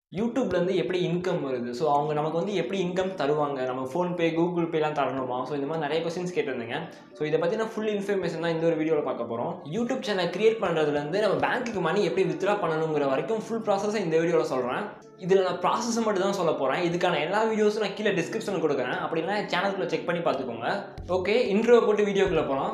யூடியூப்லேருந்து எப்படி இன்கம் வருது ஸோ அவங்க நமக்கு வந்து எப்படி இன்கம் தருவாங்க நம்ம ஃபோன்பே கூகுள் பேலாம் தரணுமா ஸோ இந்த மாதிரி நிறைய கொஸ்டின்ஸ் கேட்டிருந்தீங்க ஸோ இதை பற்றின ஃபுல் இன்ஃபர்மேஷன் தான் இந்த ஒரு வீடியோவில் பார்க்க போகிறோம் யூடியூப் சேனல் கிரியேட் பண்ணுறதுலேருந்து நம்ம பேங்க்குக்கு மணி எப்படி வித்ரா பண்ணணுங்கிற வரைக்கும் ஃபுல் ப்ராசஸை இந்த வீடியோவில் சொல்கிறேன் இதில் நான் ப்ராசஸ் மட்டும் தான் சொல்ல போகிறேன் இதுக்கான எல்லா வீடியோஸும் நான் கீழே டிஸ்கிரிப்ஷனில் கொடுக்குறேன் அப்படின்னா சேனலுக்குள்ளே செக் பண்ணி பார்த்துக்கோங்க ஓகே இன்ட்ரோ போட்டு வீடியோக்குள்ளே போகலாம்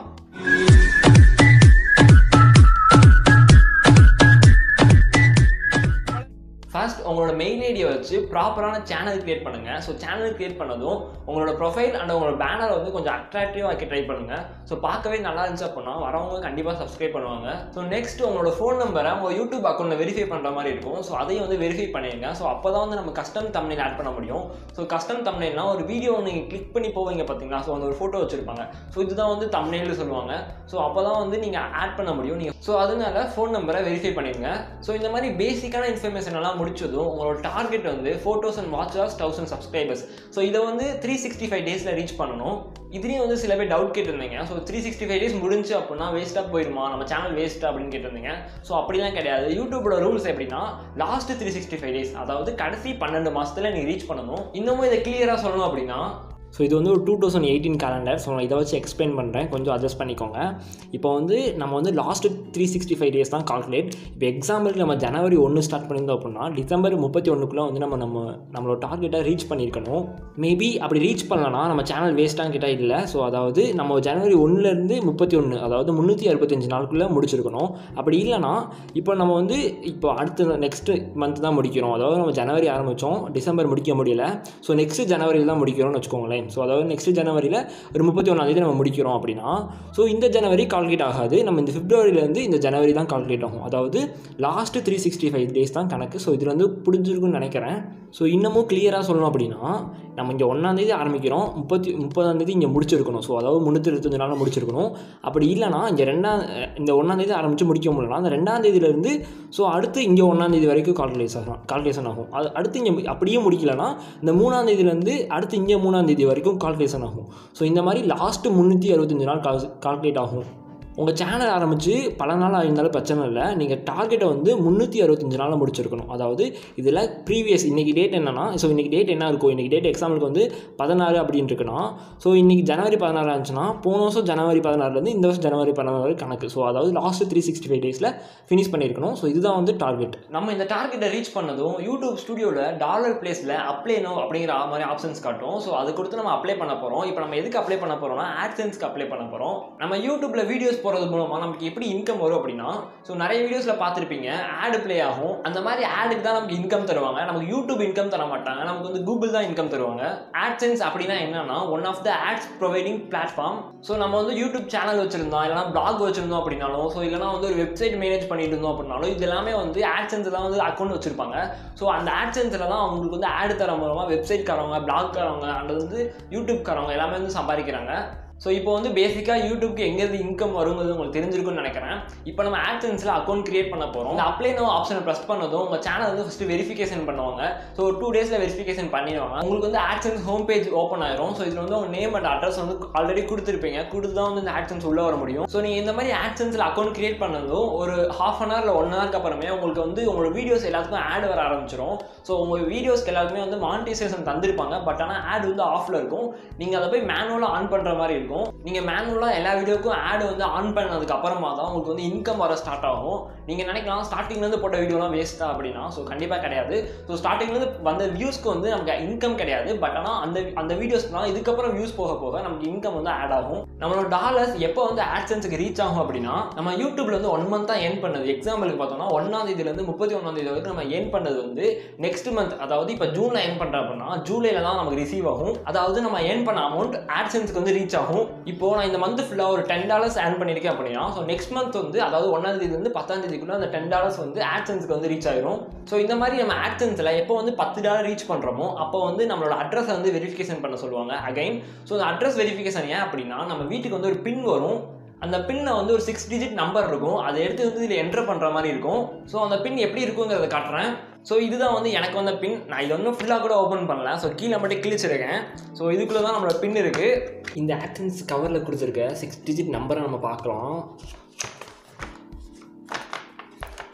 ஃபர்ஸ்ட் உங்களோட மெயில் ஐடியை வச்சு ப்ராப்பரான சேனல் கிரியேட் பண்ணுங்கள் ஸோ சேனல் கிரியேட் பண்ணதும் உங்களோட ப்ரொஃபைல் அண்ட் உங்களோட பேனரை வந்து கொஞ்சம் அட்ராக்டிவாக ஆக்கி ட்ரை பண்ணுங்கள் ஸோ பார்க்கவே நல்லா இருந்துச்சு அப்படின்னா வரவங்க கண்டிப்பாக சப்ஸ்கிரைப் பண்ணுவாங்க ஸோ நெக்ஸ்ட் உங்களோட ஃபோன் நம்பரை உங்கள் யூடியூப் அக்கௌண்ட்டில் வெரிஃபை பண்ணுற மாதிரி இருக்கும் ஸோ அதையும் வந்து வெரிஃபை பண்ணிடுங்க ஸோ அப்போ தான் வந்து நம்ம கஸ்டம் தமிழில் ஆட் பண்ண முடியும் ஸோ கஸ்டம் தமிழ்னா ஒரு வீடியோ நீங்கள் கிளிக் பண்ணி போவீங்க பார்த்தீங்களா ஸோ அந்த ஒரு ஃபோட்டோ வச்சுருப்பாங்க ஸோ இதுதான் வந்து தமிழ்னு சொல்லுவாங்க ஸோ அப்போ தான் வந்து நீங்கள் ஆட் பண்ண முடியும் நீங்கள் ஸோ அதனால ஃபோன் நம்பரை வெரிஃபை பண்ணிடுங்க ஸோ இந்த மாதிரி பேசிக்கான இன்ஃபர்மேஷன் எல்லாம் முடிச்சதும் உங்களோட டார்கெட் வந்து four thousand watchers thousand subscribers so இதை வந்து த்ரீ சிக்ஸ்டி ஃபைவ் டேஸில் ரீச் பண்ணணும் இதுலேயும் வந்து சில பேர் டவுட் கேட்டிருந்தீங்க so three sixty five days முடிஞ்சு அப்படின்னா வேஸ்ட்டாக போயிருமா நம்ம சேனல் வேஸ்ட்டாக அப்படின்னு கேட்டிருந்தீங்க ஸோ அப்படிலாம் கிடையாது யூடியூபோட ரூல்ஸ் எப்படின்னா last three sixty five days அதாவது கடைசி பன்னெண்டு மாதத்தில் நீங்கள் ரீச் பண்ணணும் இன்னமும் இதை கிளியராக சொல்லணும் அப்படின்னா ஸோ இது வந்து ஒரு two thousand eighteen calendar so நான் இதை வச்சு எக்ஸ்பிளைன் பண்ணுறேன் கொஞ்சம் அட்ஜஸ்ட் பண்ணிக்கோங்க இப்போ வந்து நம்ம வந்து last three sixty five days தான் கால்குலேட் இப்போ எக்ஸாம்பிளுக்கு நம்ம ஜனவரி ஒன்று ஸ்டார்ட் பண்ணியிருந்தோம் அப்படின்னா டிசம்பர் முப்பத்தி ஒன்றுக்குள்ளே வந்து நம்ம நம்ம நம்மளோட டார்கெட்டை ரீச் பண்ணியிருக்கணும் மேபி அப்படி ரீச் பண்ணலன்னா நம்ம சேனல் வேஸ்ட்டாக கிட்ட இல்லை ஸோ அதாவது நம்ம ஜனவரி ஒன்றுலேருந்து முப்பத்தி ஒன்று அதாவது முந்நூற்றி அறுபத்தஞ்சு நாளுக்குள்ளே முடிச்சிருக்கணும் அப்படி இல்லைனா இப்போ நம்ம வந்து இப்போ அடுத்த நெக்ஸ்ட் மந்த் தான் முடிக்கிறோம் அதாவது நம்ம ஜனவரி ஆரம்பித்தோம் டிசம்பர் முடிக்க முடியல ஸோ நெக்ஸ்ட் ஜனவரியில் தான் முடிக்கிறோம்னு வச்சுக்கோங்களேன் ஸோ அதாவது நெக்ஸ்ட் ஜனவரியில் ஒரு முப்பத்தி ஒன்றாந்தேதி நம்ம முடிக்கிறோம் அப்படின்னா ஸோ இந்த ஜனவரி கால்குலேட் ஆகாது நம்ம இந்த பிப்ரவரியிலேருந்து இந்த ஜனவரி தான் கால்குலேட் ஆகும் அதாவது last three sixty five days தான் கணக்கு ஸோ இதில் வந்து புரிஞ்சிருக்குன்னு நினைக்கிறேன் ஸோ இன்னமும் கிளியராக சொல்லணும் அப்படின்னா நம்ம இங்கே ஒன்றாந்தேதி ஆரம்பிக்கிறோம் முப்பத்தி முப்பதாந்தேதி இங்கே முடிச்சிருக்கணும் ஸோ அதாவது முந்நூற்றி இருபத்தஞ்சு நாளில் முடிச்சிருக்கணும் அப்படி இல்லைனா இங்கே ரெண்டாம் இந்த ஒன்றாந்தேதி ஆரம்பித்து முடிக்க முடியலனா அந்த ரெண்டாம் தேதியிலேருந்து ஸோ அடுத்து இங்கே ஒன்றாந்தேதி வரைக்கும் கால்குலேஷன் ஆகும் கால்குலேஷன் ஆகும் அது அடுத்து இங்கே அப்படியே முடிக்கலனா இந்த மூணாம் தேதியிலேருந்து அடுத்து இங்கே மூணாம் தேதி வரைக்கும் கால்குலேஷன் ஆகும் ஸோ இந்த மாதிரி லாஸ்ட்டு முந்நூற்றி அறுபத்தஞ்சு நாள் கால் கால்குலேட் ஆகும் உங்கள் சேனல் ஆரம்பித்து பல நாள் ஆயிருந்தாலும் பிரச்சனை இல்லை நீங்கள் டார்கெட்டை வந்து முந்நூற்றி அறுபத்தஞ்சு நாளில் முடிச்சிருக்கணும் அதாவது இதில் ப்ரீவியஸ் இன்றைக்கி டேட் என்னன்னா ஸோ இன்றைக்கி டேட் என்ன இருக்கும் இன்றைக்கி டேட் எக்ஸாம்பிளுக்கு வந்து பதினாறு அப்படின்னு இருக்குன்னா ஸோ இன்றைக்கி ஜனவரி பதினாறு இருந்துச்சுன்னா போன வருஷம் ஜனவரி பதினாறுலேருந்து இந்த வருஷம் ஜனவரி பதினாறு வரை கணக்கு ஸோ அதாவது லாஸ்ட் த்ரீ சிக்ஸ்டி ஃபைவ் டேஸில் ஃபினிஷ் பண்ணியிருக்கணும் ஸோ இதுதான் வந்து டார்கெட் நம்ம இந்த டார்கெட்டை ரீச் பண்ணதும் யூடியூப் ஸ்டுடியோவில் டாலர் பிளேஸில் அப்ளை நோ அப்படிங்கிற மாதிரி ஆப்ஷன்ஸ் காட்டும் ஸோ அது கொடுத்து நம்ம அப்ளை பண்ண போகிறோம் இப்போ நம்ம எதுக்கு அப்ளை பண்ண போகிறோம்னா ஆட்சன்ஸ்க்கு அப்ளை பண்ண போகிறோம் நம்ம யூடியூப்பில் வீடியோஸ் போகிறது மூலமாக நமக்கு எப்படி இன்கம் வரும் அப்படின்னா ஸோ நிறைய வீடியோஸில் பார்த்துருப்பீங்க ஆடு ப்ளே ஆகும் அந்த மாதிரி ஆடுக்கு தான் நமக்கு இன்கம் தருவாங்க நமக்கு யூடியூப் இன்கம் தர மாட்டாங்க நமக்கு வந்து கூகுள் தான் இன்கம் தருவாங்க ஆட்சன்ஸ் அப்படின்னா என்னன்னா one of the ads providing platform so நம்ம வந்து யூடியூப் சேனல் வச்சிருந்தோம் இல்லைனா பிளாக் வச்சிருந்தோம் அப்படின்னாலும் ஸோ இல்லைனா வந்து ஒரு வெப்சைட் மேனேஜ் பண்ணிட்டு இருந்தோம் அப்படின்னாலும் இது எல்லாமே வந்து ஆட்சன்ஸ் தான் வந்து அக்கௌண்ட் வச்சிருப்பாங்க ஸோ அந்த ஆட்சன்ஸில் தான் அவங்களுக்கு வந்து ஆடு தர மூலமாக வெப்சைட்காரவங்க பிளாக்காரவங்க அல்லது வந்து யூடியூப்காரவங்க எல்லாமே வந்து சம்பாதிக்கிறாங்க ஸோ இப்போ வந்து பேசிக்காக யூடியூப்க்கு எங்கேருந்து இன்கம் வருங்கிறது உங்களுக்கு தெரிஞ்சிருக்கும்னு நினைக்கிறேன் இப்போ நம்ம ஆட்சன்ஸில் அக்கௌண்ட் கிரியேட் பண்ண போகிறோம் இந்த அப்ளை நோ ஆப்ஷனை ப்ரெஸ் பண்ணதும் உங்கள் சேனல் வந்து ஃபஸ்ட்டு வெரிஃபிகேஷன் பண்ணுவாங்க ஸோ டூ டேஸில் வெரிஃபிகேஷன் பண்ணிடுவாங்க உங்களுக்கு வந்து ஆட்சன்ஸ் ஹோம் பேஜ் ஓப்பன் ஆயிரும் ஸோ இதில் வந்து உங்கள் நேம் அண்ட் அட்ரஸ் வந்து ஆல்ரெடி கொடுத்துருப்பீங்க கொடுத்து தான் வந்து இந்த ஆட்சன்ஸ் உள்ளே வர முடியும் ஸோ நீங்கள் இந்த மாதிரி ஆட்சன்ஸில் அக்கௌண்ட் கிரியேட் பண்ணதும் ஒரு ஹாஃப் அன் ஹவர் ஒன் ஹவருக்கு அப்புறமே உங்களுக்கு வந்து உங்களோட வீடியோஸ் எல்லாத்துக்கும் ஆட் வர ஆரம்பிச்சிடும் ஸோ உங்கள் வீடியோஸ்க்கு எல்லாருமே வந்து மானிட்டைசேஷன் தந்திருப்பாங்க பட் ஆனால் ஆட் வந்து ஆஃபில் இருக்கும் நீங்கள் அதை போய் மேனுவலாக ஆன் பண்ணுற மாதிரி இருக்கும் நீங்கள் மேனுவலாக எல்லா வீடியோக்கும் ஆட் வந்து ஆன் பண்ணதுக்கு அப்புறமா தான் உங்களுக்கு வந்து இன்கம் வர ஸ்டார்ட் ஆகும் நீங்கள் நினைக்கலாம் ஸ்டார்டிங்லேருந்து போட்ட வீடியோலாம் வேஸ்ட்டா அப்படின்னா ஸோ கண்டிப்பாக கிடையாது ஸோ ஸ்டார்டிங்லேருந்து வந்த வியூஸ்க்கு வந்து நமக்கு இன்கம் கிடையாது பட் ஆனால் அந்த அந்த வீடியோஸ்லாம் இதுக்கப்புறம் வியூஸ் போக போக நமக்கு இன்கம் வந்து ஆட் ஆகும் நம்மளோட டாலர்ஸ் எப்போ வந்து ஆட்சன்ஸுக்கு ரீச் ஆகும் அப்படின்னா நம்ம யூடியூப்ல வந்து ஒன் மந்த் தான் ஏன் பண்ணது எக்ஸாம்பிளுக்கு பார்த்தோம்னா ஒன்றாம் தேதியிலேருந்து முப்பத்தி ஒன்றாம் தேதி வரைக்கும் நம்ம ஏன் பண்ணது வந்து நெக்ஸ்ட் மந்த் அதாவது இப்போ ஜூனில் ஏன் பண்ணுறோம் அப்படின்னா ஜூலைல தான் நமக்கு ரிசீவ் ஆகும் அதாவது நம்ம ஏன் பண்ண அமௌண்ட் ஆட்சன்ஸ்க்கு வந்து ரீச் ஆகும் இப்போ நான் இந்த மந்த் ஃபுல்லாக ஒரு டென் டாலர்ஸ் ஏர்ன் பண்ணியிருக்கேன் அப்படின்னா ஸோ நெக்ஸ்ட் மந்த் வந்து அதாவது ஒன்றாம் தேதியிலேருந்து பத்தாம் தேதிக்குள்ள அந்த டென் டாலர்ஸ் வந்து ஆட்சன்ஸ்க்கு வந்து ரீச் ஆயிரும் ஸோ இந்த மாதிரி நம்ம ஆட்சன்ஸில் எப்போ வந்து பத்து டாலர் ரீச் பண்ணுறோமோ அப்போ வந்து நம்மளோட அட்ரஸை வந்து வெரிஃபிகேஷன் பண்ண சொல்லுவாங்க அகைன் ஸோ அந்த அட்ரஸ் வெரிஃபிகேஷன் ஏன் அப்படின்னா நம்ம வீட்டுக்கு வந்து ஒரு பின் வரும் அந்த பின்னை வந்து ஒரு சிக்ஸ் டிஜிட் நம்பர் இருக்கும் அதை எடுத்து வந்து இதில் என்டர் பண்ணுற மாதிரி இருக்கும் ஸோ அந்த பின் எப்படி இருக்குங்கிறத காட்டுறேன் ஸோ இதுதான் வந்து எனக்கு வந்த பின் நான் இது ஒன்றும் ஃபுல்லாக கூட ஓப்பன் பண்ணல ஸோ கீழே மட்டும் கிழிச்சிருக்கேன் ஸோ இதுக்குள்ளே தான் நம்மளோட பின் இருக்குது இந்த ஆக்சன்ஸ் கவரில் கொடுத்துருக்க சிக்ஸ் டிஜிட் நம்பரை நம்ம பார்க்கலாம் ஸோ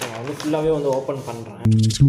நான் வந்து ஃபுல்லாகவே வந்து ஓப்பன் பண்ணுறேன்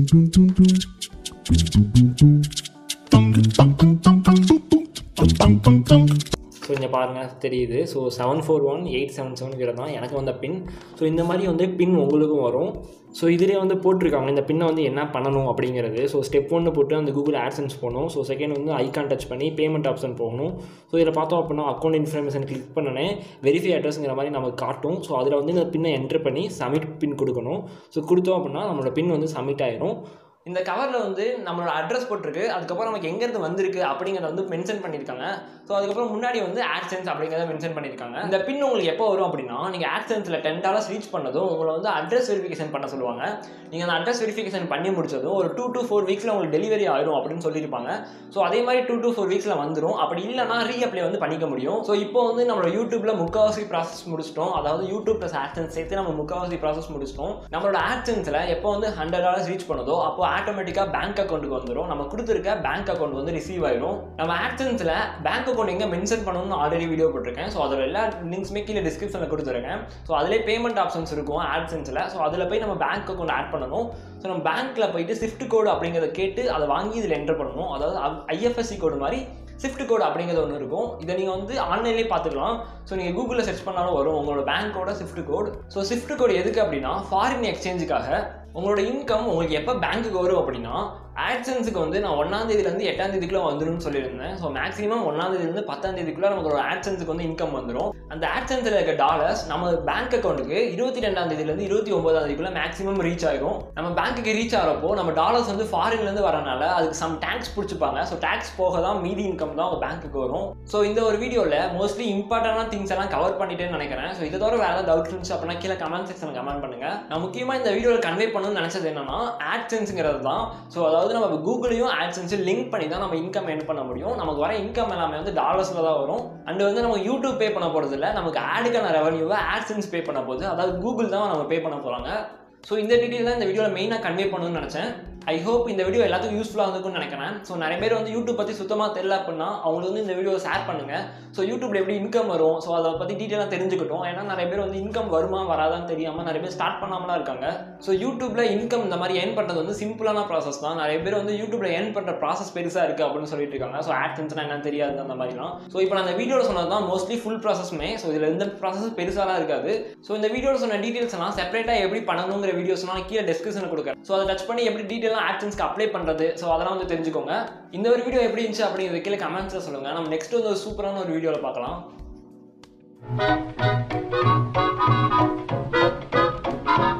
ஸோ இங்கே பாருங்கள் தெரியுது so seven four one eight seven seven கிட்ட தான் எனக்கு வந்த பின் ஸோ இந்த மாதிரி வந்து பின் உங்களுக்கும் வரும் ஸோ இதிலே வந்து போட்டிருக்காங்க இந்த பின்னை வந்து என்ன பண்ணணும் அப்படிங்கிறது ஸோ ஸ்டெப் ஒன்று போட்டு அந்த கூகுள் ஆட்சன்ஸ் போகணும் ஸோ செகண்ட் வந்து ஐகான் டச் பண்ணி பேமெண்ட் ஆப்ஷன் போகணும் ஸோ இதில் பார்த்தோம் அப்படின்னா அக்கௌண்ட் இன்ஃபர்மேஷன் கிளிக் பண்ணனே வெரிஃபை அட்ரஸ்ங்கிற மாதிரி நமக்கு காட்டும் ஸோ அதில் வந்து இந்த பின்னை என்ட்ரு பண்ணி சப்மிட் பின் கொடுக்கணும் ஸோ கொடுத்தோம் அப்படின்னா நம்மளோட பின் வந்து சப்மிட் ஆயிரும் இந்த கவரில் வந்து நம்மளோட அட்ரஸ் போட்டிருக்கு அதுக்கப்புறம் நமக்கு எங்கேருந்து வந்திருக்கு அப்படிங்கிறத வந்து மென்ஷன் பண்ணியிருக்காங்க ஸோ அதுக்கப்புறம் முன்னாடி வந்து ஆட்சன்ஸ் அப்படிங்கிறத மென்ஷன் பண்ணியிருக்காங்க இந்த பின் உங்களுக்கு எப்போ வரும் அப்படின்னா நீங்கள் ஆட்சன்ஸில் டென் டாலர்ஸ் ரீச் பண்ணதும் உங்களை வந்து அட்ரஸ் வெரிஃபிகேஷன் பண்ண சொல்லுவாங்க நீங்கள் அந்த அட்ரஸ் வெரிஃபிகேஷன் பண்ணி முடிச்சதும் ஒரு டூ டு ஃபோர் வீக்ஸில் உங்களுக்கு டெலிவரி ஆயிரும் அப்படின்னு சொல்லியிருப்பாங்க ஸோ அதே மாதிரி டூ டு ஃபோர் வீக்ஸில் வந்துடும் அப்படி இல்லைனா ரீஅப்ளை வந்து பண்ணிக்க முடியும் ஸோ இப்போ வந்து நம்மளோட யூடியூப்பில் முக்கால்வாசி ப்ராசஸ் முடிச்சிட்டோம் அதாவது யூடியூப் ப்ளஸ் ஆட்சன்ஸ் சேர்த்து நம்ம முக்கால்வாசி ப்ராசஸ் முடிச்சிட்டோம் நம்மளோட ஆட்சன்ஸில் எப்போ வந்து ஹண்ட்ரட் டாலர்ஸ் ரீச் பண்ணதோ அப்போ ஆட்டோமேட்டிக்காக பேங்க் அக்கௌண்ட்டுக்கு வந்துடும் நம்ம கொடுத்துருக்க பேங்க் அக்கௌண்ட் வந்து ரிசீவ் ஆயிரும் நம்ம ஆட்சன்ஸில் பேங்க் அக்கௌண்ட் எங்கே மென்ஷன் பண்ணணும்னு ஆல்ரெடி வீடியோ போட்டிருக்கேன் ஸோ அதோட எல்லா லிங்க்ஸுமே கீழே டிஸ்கிரிப்ஷனில் கொடுத்துருக்கேன் ஸோ அதிலே பேமெண்ட் ஆப்ஷன்ஸ் இருக்கும் ஆட்சன்ஸில் ஸோ அதில் போய் நம்ம பேங்க் அக்கௌண்ட் ஆட் பண்ணணும் ஸோ நம்ம பேங்க்கில் போயிட்டு ஸ்விஃப்ட் கோடு அப்படிங்கிறத கேட்டு அதை வாங்கி இதில் என்டர் பண்ணணும் அதாவது ஐஎஃப்எஸ்சி கோடு மாதிரி ஸ்விஃப்ட் கோடு அப்படிங்கிறது ஒன்று இருக்கும் இதை நீங்கள் வந்து ஆன்லைன்லேயே பார்த்துக்கலாம் ஸோ நீங்கள் கூகுளில் சர்ச் பண்ணாலும் வரும் உங்களோட பேங்க்கோட SWIFT code so SWIFT code எதுக்கு அப்படின்னா ஃபாரின் எக்ஸ்சேஞ்சுக்காக உங்களோட இன்கம் உங்களுக்கு எப்போ பேங்க்குக்கு வரும் அப்படின்னா ஆட்சன்ஸுக்கு வந்து நான் ஒன்றாம் தேதியிலேருந்து எட்டாம் தேதிக்குள்ளே வந்துடும்னு சொல்லியிருந்தேன் ஸோ மேக்ஸிமம் ஒன்றாம் தேதியிலேருந்து பத்தாம் தேதிக்குள்ளே நமக்கு ஒரு ஆட்சன்ஸுக்கு வந்து இன்கம் வந்துடும் அந்த ஆட்சன்ஸில் இருக்க டாலர்ஸ் நம்ம பேங்க் அக்கௌண்ட்டுக்கு இருபத்தி ரெண்டாம் தேதியிலேருந்து இருபத்தி ஒன்பதாம் தேதிக்குள்ளே மேக்ஸிமம் ரீச் ஆயிரும் நம்ம பேங்க்குக்கு ரீச் ஆகிறப்போ நம்ம டாலர்ஸ் வந்து ஃபாரின்லேருந்து வரனால அதுக்கு சம் டேக்ஸ் பிடிச்சிப்பாங்க ஸோ டேக்ஸ் போக தான் மீதி இன்கம் தான் உங்கள் பேங்க்குக்கு வரும் ஸோ இந்த ஒரு வீடியோவில் மோஸ்ட்லி இம்பார்ட்டண்டான திங்ஸ் எல்லாம் கவர் பண்ணிட்டேன்னு நினைக்கிறேன் ஸோ இதை தவிர வேறு டவுட் இருந்துச்சு அப்படின்னா கீழே கமெண்ட் செக்ஷனில் கமெண்ட் பண்ணுங்க நான் முக்கியமாக இந்த வீடியோவில் கன்வே பண்ணணும்னு நினச்சது என்னன்னா ஆட்சன்ஸுங்கிறது தான் ஸோ அதாவது நம்ம கூகுளையும் ஆட்சன்ஸும் லிங்க் பண்ணி தான் நம்ம இன்கம் earn பண்ண முடியும் நமக்கு வர இன்கம் எல்லாமே வந்து டாலர்ஸில் தான் வரும் அண்ட் வந்து நம்ம யூடியூப் பே பண்ண போகிறது இல்லை நமக்கு ஆடுக்கான ரெவன்யூவை ஆட்சன்ஸ் பே பண்ண போகுது அதாவது கூகுள் தான் நம்ம பே பண்ண போகிறாங்க ஸோ இந்த டீட்டெயில் தான் இந்த வீடியோவில் மெயினாக கன்வே பண்ணணும்னு நினச்சேன் ஐ ஹோப் இந்த வீடியோ எல்லாத்துக்கும் யூஸ்ஃபுல்லாக இருந்திருக்கும்னு நினைக்கிறேன் ஸோ நிறைய பேர் வந்து யூடியூப் பற்றி சுத்தமாக தெரியல அப்படின்னா அவங்களுக்கு வந்து இந்த வீடியோ ஷேர் பண்ணுங்கள் ஸோ யூடியூப்ல எப்படி இன்கம் வரும் ஸோ அதை பற்றி டீட்டெயிலாக தெரிஞ்சுக்கிட்டோம் ஏன்னா நிறைய பேர் வந்து இன்கம் வருமா வராதான்னு தெரியாமல் நிறைய பேர் ஸ்டார்ட் பண்ணாமலாம் இருக்காங்க ஸோ யூடியூப்ல இன்கம் இந்த மாதிரி ஏர்ன் பண்ணுறது வந்து சிம்பிளான ப்ராசஸ் தான் நிறைய பேர் வந்து யூடியூப்ல ஏர்ன் பண்ணுற ப்ராசஸ் பெருசாக இருக்குது அப்படின்னு சொல்லிட்டு இருக்காங்க ஸோ ஆட்சன்ஸ்னா என்னன்னு தெரியாது அந்த மாதிரிலாம் ஸோ இப்போ நான் அந்த வீடியோவில் சொன்னது தான் மோஸ்ட்லி ஃபுல் ப்ராசஸ்மே ஸோ இதில் எந்த ப்ராசஸ் பெருசாலாம் இருக்காது ஸோ இந்த வீடியோவில் சொன்ன டீட்டெயில்ஸ் எல்லாம் செப்பரேட்டாக எப்படி பண்ணணுங்கிற வீடியோஸ்லாம் நான் கீழே டிஸ்கிரிப்ஷனில் கொடுக்குறேன் ஸோ அதை டச் பண்ணி எப்படி டீட்டெயிலாக ஆட்சன்ஸ்க்கு அப்ளை பண்ணுறது ஸோ அதெல்லாம் வந்து தெரிஞ்சுக்கோங்க இந்த ஒரு வீடியோ எப்படி இருந்துச்சு அப்படிங்கிறது கீழே கமெண்ட்ஸில் சொல்லுங்கள் நம்ம நெக்ஸ்ட் வந்து ஒரு சூப்பரான ஒரு வீடியோவில் பார்க்கலாம்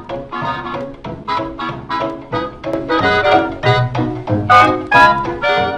Thank you.